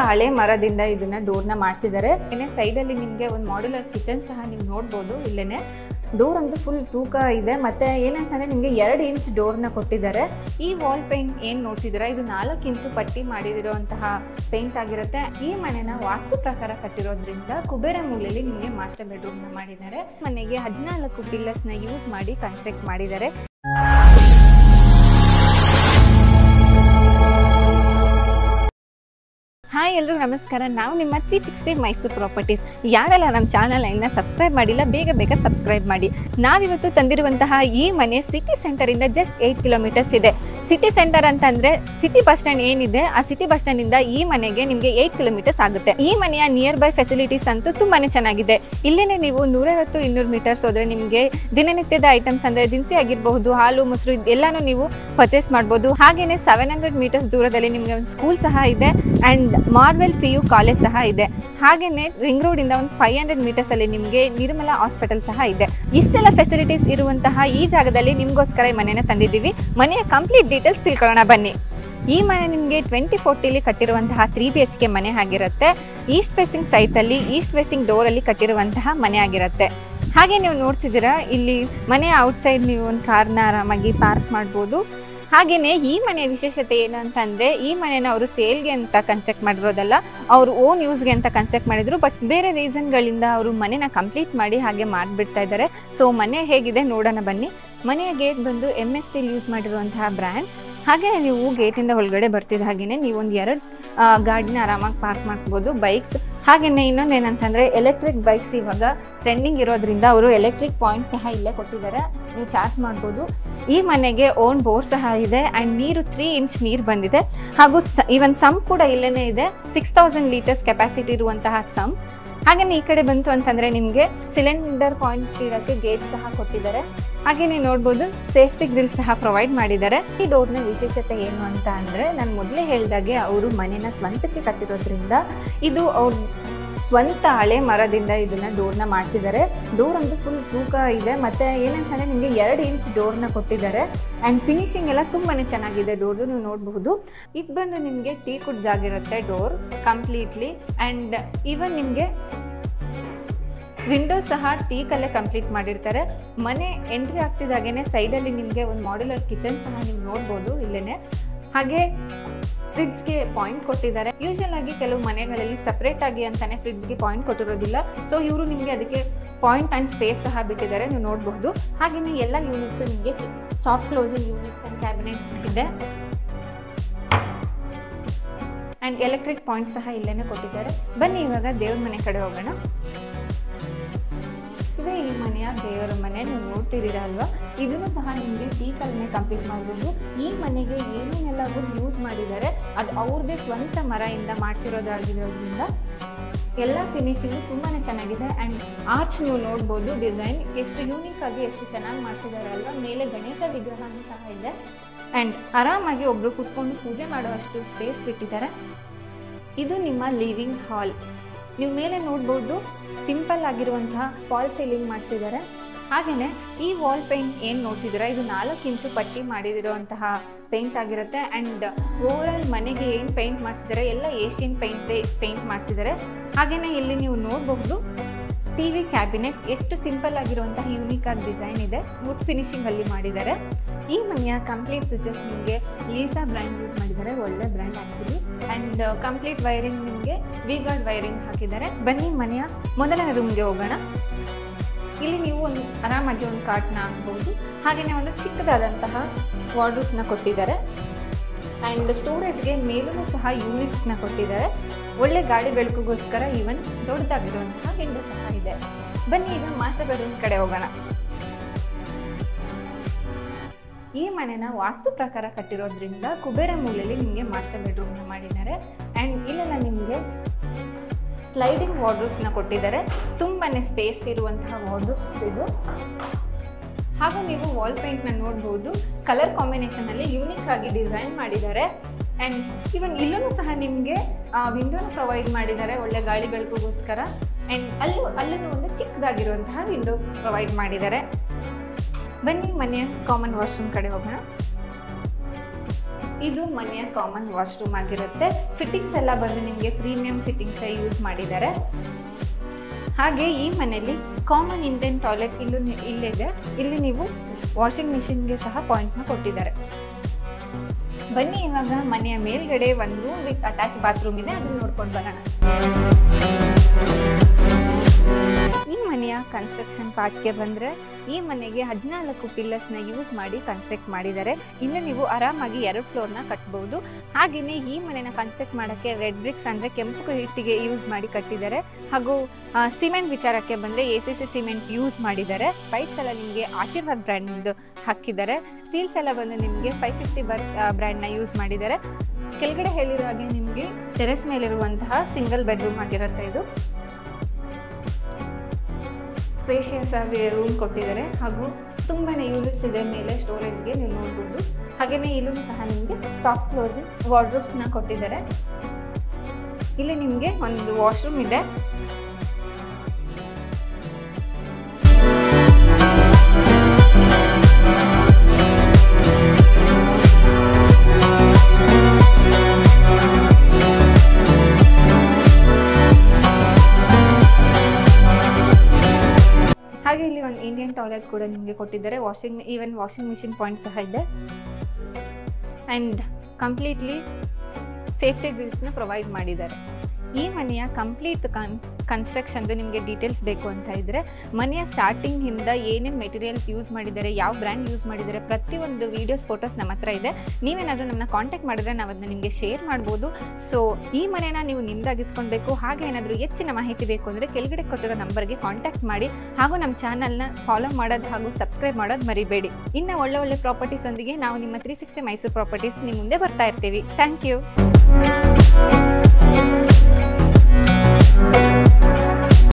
ಹಳೆ ಮರದಿಂದ ಇದನ್ನ ಡೋರ್ನ ಮಾಡಿಸಿದ್ದಾರೆ ಏನೇ ಸೈಡಲ್ಲಿ ನಿಮಗೆ ಒಂದು ಮಾಡ್ಯುಲರ್ ಕಿಚನ್ ಸಹ ನೀವು ನೋಡ್ಬೋದು ಇಲ್ಲೇನೆ ಡೋರ್ ಅಂತೂ ಫುಲ್ ತೂಕ ಇದೆ ಮತ್ತೆ ಏನಂತಂದ್ರೆ ನಿಮಗೆ ಎರಡು ಇಂಚ್ ಡೋರ್ನ ಕೊಟ್ಟಿದ್ದಾರೆ ಈ ವಾಲ್ ಪೇಂಟ್ ಏನು ನೋಡ್ತಿದ್ದೀರಾ ಇದು ನಾಲ್ಕು ಇಂಚು ಪಟ್ಟಿ ಮಾಡಿದಿರುವಂತಹ ಪೇಂಟ್ ಆಗಿರುತ್ತೆ ಈ ಮನೆನ ವಾಸ್ತು ಪ್ರಕಾರ ಕಟ್ಟಿರೋದ್ರಿಂದ ಕುಬೇರ ಮೂಲೆಯಲ್ಲಿ ನಿಮಗೆ ಮಾಸ್ಟರ್ ಬೆಡ್ರೂಮ್ನ ಮಾಡಿದ್ದಾರೆ ಮನೆಗೆ ಹದಿನಾಲ್ಕು ಪಿಲ್ಲರ್ಸ್ನ ಯೂಸ್ ಮಾಡಿ ಕನ್ಸ್ಟ್ರಕ್ಟ್ ಮಾಡಿದ್ದಾರೆ ಹಾಯ್ ಎಲ್ರಿಗೂ ನಮಸ್ಕಾರ ನಾವು ನಿಮ್ಮ ತ್ರೀ ಸಿಕ್ಸ್ಟಿ ಮೈಸೂರು ಪ್ರಾಪರ್ಟೀಸ್ ಯಾರೆಲ್ಲ ನಮ್ಮ ಚಾನಲ್ ಇನ್ನ ಸಬ್ಸ್ಕ್ರೈಬ್ ಮಾಡಿಲ್ಲ ಬೇಗ ಬೇಗ ಸಬ್ಸ್ಕ್ರೈಬ್ ಮಾಡಿ ನಾವಿವತ್ತು ತಂದಿರುವಂತಹ ಈ ಮನೆ ಸಿಟಿ ಸೆಂಟರಿಂದ ಜಸ್ಟ್ ಏಯ್ಟ್ ಕಿಲೋಮೀಟರ್ಸ್ ಇದೆ ಸಿಟಿ ಸೆಂಟರ್ ಅಂತಂದ್ರೆ ಸಿಟಿ ಬಸ್ ಸ್ಟ್ಯಾಂಡ್ ಏನಿದೆ ಆ ಸಿಟಿ ಬಸ್ ಸ್ಟ್ಯಾಂಡ್ ಇಂದ ಈ ಮನೆಗೆ ನಿಮಗೆ ಏಯ್ಟ್ ಕಿಲೋಮೀಟರ್ಸ್ ಆಗುತ್ತೆ ಈ ಮನೆಯ ನಿಯರ್ ಬೈ ಫೆಸಿಲಿಟೀಸ್ ಅಂತೂ ತುಂಬಾನೇ ಚೆನ್ನಾಗಿದೆ ಇಲ್ಲೇನೆ ನೀವು ನೂರೈವತ್ತು ಇನ್ನೂರು ಮೀಟರ್ಸ್ ಹೋದ್ರೆ ನಿಮಗೆ ದಿನನಿತ್ಯದ ಐಟಮ್ಸ್ ಅಂದ್ರೆ ದಿನಸಿ ಆಗಿರಬಹುದು ಹಾಲು ಮೊಸರು ಎಲ್ಲಾನು ನೀವು ಪರ್ಚೇಸ್ ಮಾಡ್ಬೋದು ಹಾಗೇನೆ ಸೆವೆನ್ ಹಂಡ್ರೆಡ್ ಮೀಟರ್ಸ್ ದೂರದಲ್ಲಿ ನಿಮಗೆ ಒಂದು ಸ್ಕೂಲ್ ಸಹ ಇದೆ and Marvel P U college ಸಹ ಇದೆ ಹಾಗೇನೆ ರಿಂಗ್ ರೋಡ್ ಇಂದ ಒಂದು ಫೈವ್ ಹಂಡ್ರೆಡ್ ಮೀಟರ್ಸ್ ಅಲ್ಲಿ ನಿಮಗೆ ನಿರ್ಮಲಾ ಹಾಸ್ಪಿಟಲ್ ಸಹ ಇದೆ ಇಷ್ಟೆಲ್ಲ ಫೆಸಿಲಿಟೀಸ್ ಇರುವಂತಹ ಈ ಜಾಗದಲ್ಲಿ ನಿಮ್ಗೋಸ್ಕರ ಈ ಮನೆನ ತಂದಿದ್ದೀವಿ ಮನೆಯ ಕಂಪ್ಲೀಟ್ ಡೀಟೇಲ್ಸ್ ತಿಳ್ಕೊಳ್ಳೋಣ ಬನ್ನಿ ಈ ಮನೆ ನಿಮಗೆ ಟ್ವೆಂಟಿ ಫೋರ್ಟಿಲಿ ಕಟ್ಟಿರುವಂತಹ ತ್ರೀ ಬಿ ಎಚ್ ಕೆ ಮನೆ ಆಗಿರುತ್ತೆ ಈಸ್ಟ್ ಫೇಸಿಂಗ್ ಸೈಟಲ್ಲಿ ಈಸ್ಟ್ ಫೇಸಿಂಗ್ ಡೋರಲ್ಲಿ ಕಟ್ಟಿರುವಂತಹ ಮನೆ ಆಗಿರುತ್ತೆ ಹಾಗೆ ನೀವು ನೋಡ್ತಿದ್ದೀರಾ ಇಲ್ಲಿ ಮನೆಯ ಔಟ್ಸೈಡ್ ನೀವು ಒಂದು ಕಾರ್ನ ಆರಾಮಾಗಿ ಪಾರ್ಕ್ ಮಾಡ್ಬೋದು ಹಾಗೆಯೇ ಈ ಮನೆಯ ವಿಶೇಷತೆ ಏನು ಅಂತಂದರೆ ಈ ಮನೆನ ಅವರು ಸೇಲ್ಗೆ ಅಂತ ಕನ್ಸ್ಟ್ರಕ್ಟ್ ಮಾಡಿರೋದಲ್ಲ ಅವರು ಓನ್ ಯೂಸ್ಗೆ ಅಂತ ಕನ್ಸ್ಟ್ರಕ್ಟ್ ಮಾಡಿದ್ರು ಬಟ್ ಬೇರೆ ರೀಸನ್ಗಳಿಂದ ಅವರು ಮನೆನ ಕಂಪ್ಲೀಟ್ ಮಾಡಿ ಹಾಗೆ ಮಾಡಿಬಿಡ್ತಾ ಇದ್ದಾರೆ ಸೊ ಮನೆ ಹೇಗಿದೆ ನೋಡೋಣ ಬನ್ನಿ ಮನೆಯ ಗೇಟ್ ಬಂದು ಎಮ್ ಎಸ್ ಟಿಲ್ ಯೂಸ್ ಮಾಡಿರುವಂತಹ ಬ್ರ್ಯಾಂಡ್ ಹಾಗೆ ನೀವು ಗೇಟಿಂದ ಒಳಗಡೆ ಬರ್ತಿದ್ದ ಹಾಗೆಯೇ ನೀವು ಒಂದು ಎರಡು ಗಾಡಿನ ಆರಾಮಾಗಿ ಪಾರ್ಕ್ ಮಾಡ್ಬೋದು ಬೈಕ್ಸ್ ಹಾಗೆಯೇ ಇನ್ನೊಂದು ಏನಂತಂದರೆ ಎಲೆಕ್ಟ್ರಿಕ್ ಬೈಕ್ಸ್ ಇವಾಗ ಟ್ರೆಂಡಿಂಗ್ ಇರೋದ್ರಿಂದ ಅವರು ಎಲೆಕ್ಟ್ರಿಕ್ ಪಾಯಿಂಟ್ ಸಹ ಇಲ್ಲೇ ಕೊಟ್ಟಿದ್ದಾರೆ ನೀವು ಚಾರ್ಜ್ ಮಾಡ್ಬೋದು ಈ ಮನೆಗೆ ಓನ್ ಬೋರ್ ಸಹ ಇದೆ ಆ್ಯಂಡ್ ನೀರು ತ್ರೀ ಇಂಚ್ ನೀರು ಬಂದಿದೆ ಹಾಗೂ ಸ ಈವನ್ ಸಮ್ ಕೂಡ ಇಲ್ಲೇ ಇದೆ ಸಿಕ್ಸ್ ತೌಸಂಡ್ ಲೀಟರ್ಸ್ ಕೆಪಾಸಿಟಿ ಇರುವಂತಹ ಸಮ್ ಹಾಗೆಯೇ ಈ ಕಡೆ ಬಂತು ಅಂತಂದರೆ ನಿಮಗೆ ಸಿಲಿಂಡರ್ ಪಾಯಿಂಟ್ ಇಡೋಕ್ಕೆ ಗೇಜ್ ಸಹ ಕೊಟ್ಟಿದ್ದಾರೆ ಹಾಗೆ ನೀವು ನೋಡ್ಬೋದು ಸೇಫ್ಟಿ ಗ್ರಿಲ್ ಸಹ ಪ್ರೊವೈಡ್ ಮಾಡಿದ್ದಾರೆ ಈ ಡೋರ್ನ ವಿಶೇಷತೆ ಏನು ಅಂತ ಅಂದರೆ ನಾನು ಮೊದಲೇ ಹೇಳಿದಾಗೆ ಅವರು ಮನೆನ ಸ್ವಂತಕ್ಕೆ ಕಟ್ಟಿರೋದ್ರಿಂದ ಇದು ಅವ್ರ ಸ್ವಂತ ಹಳೆ ಮರದಿಂದ ಇದನ್ನ ಡೋರ್ನ ಮಾಡಿಸಿದ್ದಾರೆ ಡೋರ್ ಅಂತೂ ಫುಲ್ ತೂಕ ಇದೆ ಮತ್ತೆ ಏನಂತಂದ್ರೆ ನಿಮಗೆ ಎರಡು ಇಂಚ್ ಡೋರ್ನ ಕೊಟ್ಟಿದ್ದಾರೆ ಆ್ಯಂಡ್ ಫಿನಿಶಿಂಗ್ ಎಲ್ಲ ತುಂಬಾನೇ ಚೆನ್ನಾಗಿದೆ ಡೋರ್ದು ನೀವು ನೋಡಬಹುದು ಇದು ಬಂದು ನಿಮಗೆ ಟೀ ಕುಡ್ದಾಗಿರುತ್ತೆ ಡೋರ್ ಕಂಪ್ಲೀಟ್ಲಿ ಆ್ಯಂಡ್ ಈವನ್ ನಿಮಗೆ ವಿಂಡೋ ಸಹ ಟೀಕಲ್ಲೇ ಕಂಪ್ಲೀಟ್ ಮಾಡಿರ್ತಾರೆ ಮನೆ ಎಂಟ್ರಿ ಆಗ್ತಿದ್ದಾಗೇನೆ ಸೈಡಲ್ಲಿ ನಿಮಗೆ ಒಂದು ಮಾಡ್ಯುಲರ್ ಕಿಚನ್ ಸಹ ನೀವು ನೋಡ್ಬೋದು ಇಲ್ಲೇನೆ ಹಾಗೆ ಫ್ರಿಡ್ಜ್ಗೆ ಪಾಯಿಂಟ್ ಕೊಟ್ಟಿದ್ದಾರೆ ಯೂಶಲ್ ಆಗಿ ಕೆಲವು ಮನೆಗಳಲ್ಲಿ ಸಪ್ರೇಟ್ ಆಗಿ ಅಂತಾನೆ ಫ್ರಿಡ್ಜ್ಗೆ ಪಾಯಿಂಟ್ ಕೊಟ್ಟಿರೋದಿಲ್ಲ ಸೊ ಇವರು ನಿಮಗೆ ಅದಕ್ಕೆ ಪಾಯಿಂಟ್ ಆ್ಯಂಡ್ ಸ್ಪೇಸ್ ಸಹ ಬಿಟ್ಟಿದ್ದಾರೆ ನೀವು ನೋಡಬಹುದು ಹಾಗೆಯೇ ಎಲ್ಲ ಯೂನಿಟ್ಸು ನಿಮಗೆ soft closing units and cabinets ಇದೆ ಆ್ಯಂಡ್ ಎಲೆಕ್ಟ್ರಿಕ್ ಪಾಯಿಂಟ್ ಸಹ ಇಲ್ಲೇನೆ ಕೊಟ್ಟಿದ್ದಾರೆ ಬನ್ನಿ ಇವಾಗ ದೇವ್ರ ಮನೆ ಕಡೆ ಹೋಗೋಣ ಇದೇ ಈ ಮನೆಯ ದೇವರ ಮನೆ ನೀವು ನೋಡ್ತಿದ್ದೀರಾ ಅಲ್ವಾ ಇದನ್ನು ಸಹ ನಿಮಗೆ ಟೀಕಲ್ನೇ ಕಂಪ್ಲೀಟ್ ಮಾಡ್ಬೋದು ಈ ಮನೆಗೆ ಏನೇನೆಲ್ಲ ವುಡ್ ಯೂಸ್ ಮಾಡಿದ್ದಾರೆ ಅದು ಅವ್ರದ್ದೇ ಸ್ವಂತ ಮರದಿಂದ ಮಾಡಿಸಿರೋದಾಗಿರೋದ್ರಿಂದ ಎಲ್ಲ ಫಿನಿಶಿಂಗು ತುಂಬಾ ಚೆನ್ನಾಗಿದೆ ಆ್ಯಂಡ್ ಆರ್ಚ್ ನೀವು ನೋಡ್ಬೋದು ಡಿಸೈನ್ ಎಷ್ಟು ಯೂನಿಕ್ ಆಗಿ ಎಷ್ಟು ಚೆನ್ನಾಗಿ ಮಾಡಿಸಿದ್ದಾರೆ ಅಲ್ವಾ ಮೇಲೆ ಗಣೇಶ ವಿಗ್ರಹನೂ ಸಹ ಇದೆ ಆ್ಯಂಡ್ ಆರಾಮಾಗಿ ಒಬ್ಬರು ಕುತ್ಕೊಂಡು ಪೂಜೆ ಮಾಡುವಷ್ಟು ಸ್ಪೇಸ್ ಬಿಟ್ಟಿದ್ದಾರೆ ಇದು ನಿಮ್ಮ ಲಿವಿಂಗ್ ಹಾಲ್ ನೀವು ಮೇಲೆ ನೋಡ್ಬೋದು ಸಿಂಪಲ್ ಆಗಿರುವಂತಹ ಫಾಲ್ ಸೀಲಿಂಗ್ ಮಾಡಿಸಿದ್ದಾರೆ ಹಾಗೆಯೇ ಈ ವಾಲ್ ಪೇಂಟ್ ಏನು ನೋಡ್ತಿದ್ದೀರಾ ಇದು ನಾಲ್ಕು ಇಂಚು ಪಟ್ಟಿ ಮಾಡಿದಿರುವಂತಹ ಪೇಂಟ್ ಆಗಿರುತ್ತೆ ಆ್ಯಂಡ್ ಓವರಾಲ್ ಮನೆಗೆ ಏನು ಪೇಂಟ್ ಮಾಡಿಸಿದ್ದಾರೆ ಎಲ್ಲ ಏಷ್ಯನ್ ಪೇಂಟೇ ಪೇಂಟ್ ಮಾಡಿಸಿದ್ದಾರೆ ಹಾಗೆಯೇ ಇಲ್ಲಿ ನೀವು ನೋಡಬಹುದು ಟಿ ವಿ ಕ್ಯಾಬಿನೆಟ್ ಎಷ್ಟು ಸಿಂಪಲ್ ಆಗಿರುವಂತಹ ಯೂನಿಕ್ ಆಗಿ ಡಿಸೈನ್ ಇದೆ ವುಡ್ ಫಿನಿಶಿಂಗ್ ಅಲ್ಲಿ ಮಾಡಿದ್ದಾರೆ ಈ ಮನೆಯ ಕಂಪ್ಲೀಟ್ ಸ್ವಿಚಸ್ ನಿಮಗೆ ಲೀಸಾ ಬ್ರ್ಯಾಂಡ್ ಯೂಸ್ ಮಾಡಿದ್ದಾರೆ ಒಳ್ಳೆ brand actually and complete wiring ನಿಮಗೆ ವಿ ಗಾರ್ಡ್ ವೈರಿಂಗ್ ಹಾಕಿದ್ದಾರೆ ಬನ್ನಿ ಮನೆಯ ಮೊದಲನೇ ರೂಮ್ಗೆ ಹೋಗೋಣ ಇಲ್ಲಿ ನೀವು ಒಂದು ಆರಾಮಾಗಿ ಒಂದು ಕಾಟ್ನ ಹಾಕ್ಬೋದು ಹಾಗೆಯೇ ಒಂದು ಚಿಕ್ಕದಾದಂತಹ ವಾರ್ಡ್ರೂಫ್ನ ಕೊಟ್ಟಿದ್ದಾರೆ ಆ್ಯಂಡ್ ಸ್ಟೋರೇಜ್ಗೆ ಮೇಲೂ ಸಹ ಯೂನಿಟ್ಸ್ನ ಕೊಟ್ಟಿದ್ದಾರೆ ಒಳ್ಳೆ ಗಾಡಿ ಬೆಳಕಿಗೋಸ್ಕರ ಈವನ್ ದೊಡ್ಡದಾಗಿರುವಂತಹ ವಿಂಡೋ ಸಹ ಇದೆ ಬನ್ನಿ ಈಗ ಮಾಸ್ಟರ್ ಬೆಡ್ರೂಮ್ ಕಡೆ ಹೋಗೋಣ ಈ ಮನೆನ ವಾಸ್ತು ಪ್ರಕಾರ ಕಟ್ಟಿರೋದ್ರಿಂದ ಕುಬೇರ ಮೂಲೆಯಲ್ಲಿ ನಿಮಗೆ ಮಾಸ್ಟರ್ ಬೆಡ್ರೂಮ್ನ ಮಾಡಿದ್ದಾರೆ ಆ್ಯಂಡ್ ಇಲ್ಲೆಲ್ಲ ನಿಮಗೆ ಸ್ಲೈಡಿಂಗ್ ವಾರ್ಡ್ರೂಫ್ನ ಕೊಟ್ಟಿದ್ದಾರೆ ತುಂಬಾ ಸ್ಪೇಸ್ ಇರುವಂತಹ ವಾರ್ಡ್ರೂಫ್ಸ್ ಇದು ಹಾಗೂ ನೀವು ವಾಲ್ ಪೇಂಟ್ನ ನೋಡ್ಬೋದು ಕಲರ್ ಕಾಂಬಿನೇಷನಲ್ಲಿ ಯೂನಿಕ್ ಆಗಿ ಡಿಸೈನ್ ಮಾಡಿದ್ದಾರೆ ಆ್ಯಂಡ್ ಇವನ್ ಇಲ್ಲೂ ಸಹ ನಿಮಗೆ ವಿಂಡೋನ ಪ್ರೊವೈಡ್ ಮಾಡಿದ್ದಾರೆ ಒಳ್ಳೆ ಗಾಳಿ ಬೆಳಕಿಗೋಸ್ಕರ ಆ್ಯಂಡ್ ಅಲ್ಲೂ ಅಲ್ಲೂ ಒಂದು ಚಿಕ್ಕದಾಗಿರುವಂತಹ ವಿಂಡೋ ಪ್ರೊವೈಡ್ ಮಾಡಿದ್ದಾರೆ ಬನ್ನಿ ಮನೆಯ ಕಾಮನ್ ವಾಶ್ರೂಮ್ ಕಡೆ ಹೋಗೋಣ ಇದು ಮನೆಯ ಕಾಮನ್ ವಾಶ್ರೂಮ್ ಆಗಿರುತ್ತೆ ಫಿಟ್ಟಿಂಗ್ಸ್ ಎಲ್ಲ ಬಂದು ನಿಮಗೆ ಪ್ರೀಮಿಯಂ ಫಿಟ್ಟಿಂಗ್ಸ್ ಯೂಸ್ ಮಾಡಿದ್ದಾರೆ ಹಾಗೆ ಈ ಮನೆಯಲ್ಲಿ ಕಾಮನ್ ಇಂಡಿಯನ್ ಟಾಯ್ಲೆಟ್ ಇಲ್ಲೂ ನಿ- ಇಲ್ಲಿದೆ ಇಲ್ಲಿ ನೀವು ವಾಷಿಂಗ್ ಮಿಷಿನ್ಗೆ ಸಹ ಪಾಯಿಂಟ್ನ ಕೊಟ್ಟಿದ್ದಾರೆ ಬನ್ನಿ ಇವಾಗ ಮನೆಯ ಮೇಲ್ಗಡೆ ಒಂದು ರೂಮ್ ವಿತ್ ಅಟ್ಯಾಚ್ ಬಾತ್ರೂಮ್ ಇದೆ ಅದನ್ನ ನೋಡ್ಕೊಂಡು ಬರೋಣ ಈ ಮನೆಯ ಕನ್ಸ್ಟ್ರಕ್ಷನ್ ಪಾರ್ಟ್ಗೆ ಬಂದರೆ ಈ ಮನೆಗೆ ಹದಿನಾಲ್ಕು ಪಿಲ್ಲರ್ಸ್ನ ಯೂಸ್ ಮಾಡಿ ಕನ್ಸ್ಟ್ರಕ್ಟ್ ಮಾಡಿದ್ದಾರೆ ಇನ್ನು ನೀವು ಆರಾಮಾಗಿ ಎರಡು ಫ್ಲೋರ್ನ ಕಟ್ಬೋದು ಹಾಗೆಯೇ ಈ ಮನೆನ ಕನ್ಸ್ಟ್ರಕ್ಟ್ ಮಾಡೋಕ್ಕೆ ರೆಡ್ ಬ್ರಿಕ್ಸ್ ಅಂದರೆ ಕೆಂಪು ಇಟ್ಟಿಗೆ ಯೂಸ್ ಮಾಡಿ ಕಟ್ಟಿದ್ದಾರೆ ಹಾಗೂ ಸಿಮೆಂಟ್ ವಿಚಾರಕ್ಕೆ ಬಂದರೆ A C C cement use ಮಾಡಿದ್ದಾರೆ ಪೈಪ್ಸ್ ಎಲ್ಲ ನಿಮಗೆ ಆಶೀರ್ವಾದ್ ಬ್ರ್ಯಾಂಡ್ ಹಾಕಿದ್ದಾರೆ ಸ್ಟೀಲ್ಸ್ ಎಲ್ಲ ಬಂದು ನಿಮಗೆ ಫೈವ್ ಫಿಫ್ಟಿ ಬರ್ ಬ್ರ್ಯಾಂಡ್ನ ಯೂಸ್ ಮಾಡಿದ್ದಾರೆ ಕೆಳಗಡೆ ಹೇಳಿರೋ ಹಾಗೆ ನಿಮಗೆ ಟೆರೆಸ್ ಮೇಲಿರುವಂತಹ ಸಿಂಗಲ್ ಬೆಡ್ರೂಮ್ ಆಗಿರುತ್ತೆ ಇದು ಸ್ಪೇಷಿಯಸ್ ಆಗಿ ರೂಮ್ ಕೊಟ್ಟಿದ್ದಾರೆ ಹಾಗೂ ತುಂಬಾ ಯೂನಿಟ್ಸ್ ಇದೆ ಮೇಲೆ ಸ್ಟೋರೇಜ್ಗೆ ನೀವು ನೋಡ್ಬೋದು ಹಾಗೆಯೇ ಇಲ್ಲೂ ಸಹ ನಿಮಗೆ ಸಾಫ್ಟ್ ಕ್ಲೋಸಿಂಗ್ ವಾರ್ಡ್ರೋಬ್ಸ್ನ ಕೊಟ್ಟಿದ್ದಾರೆ ಇಲ್ಲಿ ನಿಮಗೆ ಒಂದು ವಾಶ್ರೂಮ್ ಇದೆ ಹಾಗೆ ಇಲ್ಲಿ ಒಂದು ಇಂಡಿಯನ್ ಟಾಯ್ಲೆಟ್ ಕೂಡ ನಿಮಗೆ ಕೊಟ್ಟಿದ್ದಾರೆ washing even washing machine point ಸಹ ಇದೆ ಆ್ಯಂಡ್ ಕಂಪ್ಲೀಟ್ಲಿ ಸೇಫ್ಟಿ ಗ್ರಿಲ್ಸ್ನ ಪ್ರೊವೈಡ್ ಮಾಡಿದ್ದಾರೆ ಈ ಮನೆಯ ಕಂಪ್ಲೀಟ್ ಕನ್ ಕನ್ಸ್ಟ್ರಕ್ಷನ್ದು ನಿಮಗೆ ಡೀಟೇಲ್ಸ್ ಬೇಕು ಅಂತ ಇದ್ದರೆ ಮನೆಯ ಸ್ಟಾರ್ಟಿಂಗಿಂದ ಏನೇನು ಮೆಟೀರಿಯಲ್ಸ್ ಯೂಸ್ ಮಾಡಿದ್ದಾರೆ ಯಾವ ಬ್ರ್ಯಾಂಡ್ ಯೂಸ್ ಮಾಡಿದ್ದಾರೆ ಪ್ರತಿಯೊಂದು ವೀಡಿಯೋಸ್ ಫೋಟೋಸ್ ನಮ್ಮ ಹತ್ರ ಇದೆ ನೀವೇನಾದರೂ ನಮ್ಮನ್ನ ಕಾಂಟ್ಯಾಕ್ಟ್ ಮಾಡಿದ್ರೆ ನಾವು ಅದನ್ನ ನಿಮಗೆ ಶೇರ್ ಮಾಡ್ಬೋದು ಸೊ ಈ ಮನೆನ ನೀವು ನಿಮ್ದಾಗಿಸ್ಕೊಳ್ಬೇಕು ಹಾಗೆ ಏನಾದರೂ ಹೆಚ್ಚಿನ ಮಾಹಿತಿ ಬೇಕು ಅಂದರೆ ಕೆಳಗಡೆ ಕೊಟ್ಟಿರೋ ನಂಬರ್ಗೆ ಕಾಂಟ್ಯಾಕ್ಟ್ ಮಾಡಿ ಹಾಗೂ ನಮ್ಮ ಚಾನಲ್ನ ಫಾಲೋ ಮಾಡೋದು ಹಾಗೂ ಸಬ್ಸ್ಕ್ರೈಬ್ ಮಾಡೋದು ಮರಿಬೇಡಿ ಇನ್ನು ಒಳ್ಳೆ ಒಳ್ಳೆ ಪ್ರಾಪರ್ಟೀಸ್ ಒಂದಿಗೆ ನಾವು ನಿಮ್ಮ ತ್ರೀ ಸಿಕ್ಸ್ಟಿ ಮೈಸೂರು ಪ್ರಾಪರ್ಟೀಸ್ ನಿಮ್ಮ ಮುಂದೆ ಬರ್ತಾ ಇರ್ತೀವಿ ಥ್ಯಾಂಕ್ ಯು